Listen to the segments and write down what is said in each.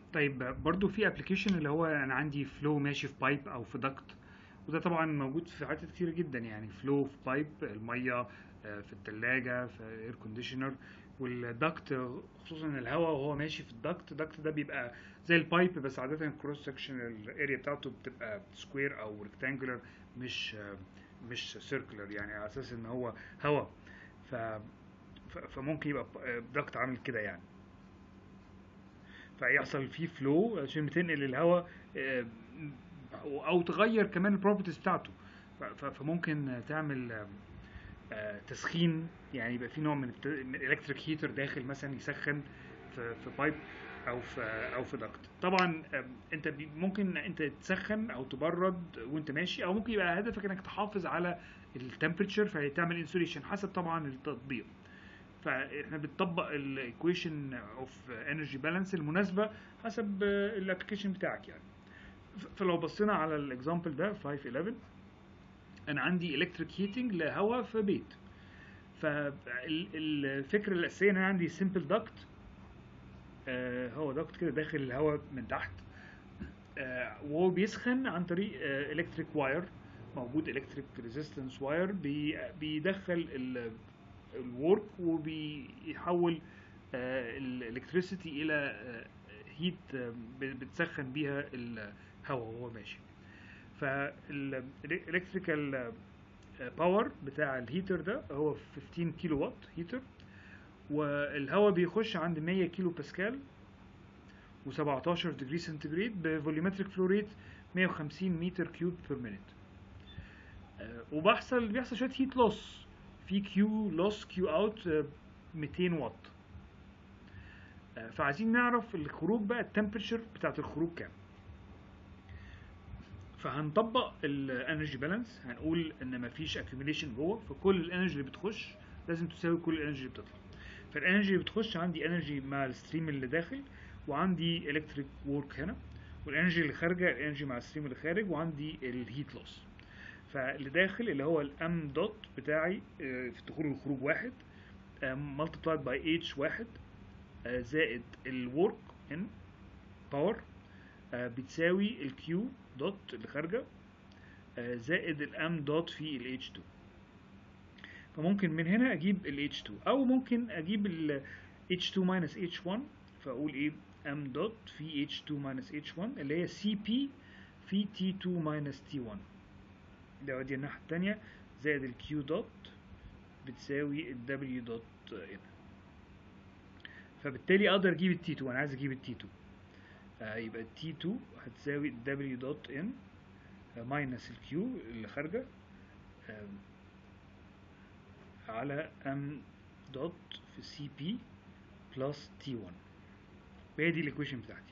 طيب برضو في ابلكيشن اللي هو انا عندي فلو ماشي في بايب او في دكت وده طبعا موجود في حاجات كتير جدا يعني فلو في بايب الميه آه، في الثلاجه في اير كونديشنر والدكت خصوصا الهواء وهو ماشي في الدكت الدكت ده بيبقى زي البايب بس عاده الكروس سكشن الاريا بتاعته بتبقى سكوير او ريكتانجولار مش آه، مش سيركلر يعني على اساس ان هو هواء ف ف- فممكن يبقى دكت عامل كده يعني فيحصل فيه فلو عشان بتنقل الهواء آه، او تغير كمان البروبرتيز بتاعته ف- ف- فممكن تعمل آه، آه، تسخين يعني يبقى في نوع من الالكتريك هيتر داخل مثلا يسخن في في بايب او في او في دكت طبعا آه، انت بي- ممكن انت تسخن او تبرد وانت ماشي او ممكن يبقى هدفك انك تحافظ على التمبريتشر فتعمل انسوليشن حسب طبعا التطبيق فاحنا بنطبق الايكويشن اوف انرجي بالانس المناسبه حسب الابلكيشن بتاعك يعني ف- فلو بصينا على الاكزامبل ده 511 انا عندي الكتريك هيتنج لهواء في بيت فالفكره الاساسيه ان انا عندي سمبل داكت هو داكت كده داخل الهواء من تحت آه، وهو بيسخن عن طريق الكتريك واير موجود الكتريك ريزيستنس واير بيدخل الورك وبيحول الالكتريسيتي الى هيت بتسخن بيها الهواء وهو ماشي فالالكتريكال باور بتاع الهيتر ده هو 15 كيلو وات هيتر والهواء بيخش عند 100 كيلو باسكال و17 ديجري سنتيجريد بفوليومتريك فلو ريت 150 متر كيوب بير مينيت وبحصل بيحصل شويه هيت لوس في كيو لوس كيو اوت 200 واط آه، فعايزين نعرف الخروج بقى التمبريتشر بتاعت الخروج كام فهنطبق الانرجي بالانس هنقول ان مفيش اكيوميليشن جوه فكل الانرجي اللي بتخش لازم تساوي كل الانرجي اللي بتطلع فالانرجي اللي بتخش عندي انرجي مع الستريم اللي داخل وعندي الكتريك وورك هنا والانرجي اللي خارجه الانرجي مع الستريم اللي خارج وعندي الهيت لوس فاللي داخل اللي هو الام دوت بتاعي آه، في الدخول والخروج واحد ملتبلايد باي اتش واحد آه، زائد الورك ان باور بتساوي الكيو دوت اللي خارجه آه، زائد الام دوت في ال H2 فممكن من هنا اجيب ال H2 او ممكن اجيب ال H2 minus H1 فاقول ايه m دوت في H2 minus H1 اللي هي CP في T2 minus T1 ده دي الناحية التانية زائد ال Q دوت بتساوي ال W دوت هنا فبالتالي اقدر اجيب ال T2 انا عايز اجيب ال T2 آه يبقى ال T2 هتساوي ال W دوت N ماينس ال Q اللي خارجة آه على M دوت في سي بي بلس تي 1 وهي دي الايكويشن بتاعتي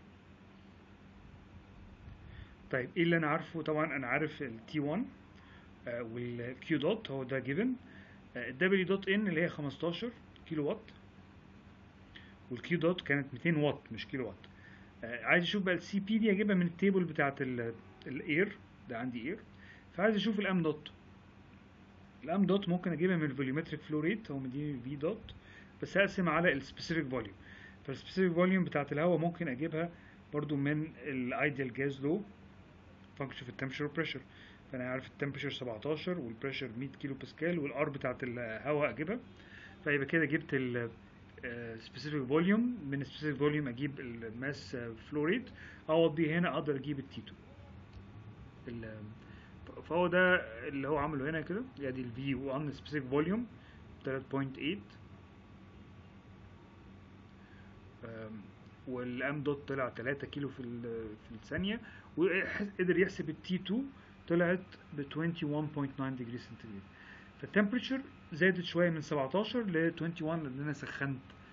طيب ايه اللي انا عارفه طبعا انا عارف التي 1 والكيو دوت هو ده جيفن الدبليو دوت ان اللي هي 15 كيلو وات والكيو دوت كانت 200 واط مش كيلو وات آه، عايز اشوف بقى السي بي دي اجيبها من التيبل بتاعت الاير ده عندي اير فعايز اشوف الام دوت الام دوت ممكن اجيبها من الفوليومتريك فلو ريت هو مديني في دوت بس هقسم على السبيسيفيك فوليوم فالسبيسيفيك فوليوم بتاعت الهواء ممكن اجيبها برضو من الايديال جاز لو فانكشن في التمبريتشر بريشر فانا عارف التمبريتشر 17 والبريشر 100 كيلو باسكال والار بتاعت الهواء اجيبها فيبقى كده جبت ال سبيسيفيك فوليوم من السبيسيفيك فوليوم اجيب الماس فلو ريت اعوض بيه هنا اقدر اجيب التي 2 فهو ده اللي هو عمله هنا كده ادي الفي 1 سبيسيفيك فوليوم 3.8 أم، والام دوت طلع 3 كيلو في ال- في الثانيه وقدر يحسب التي 2 طلعت ب 21.9 ديجري سنتيجريد فالتمبريتشر زادت شويه من 17 ل 21 لان انا سخنت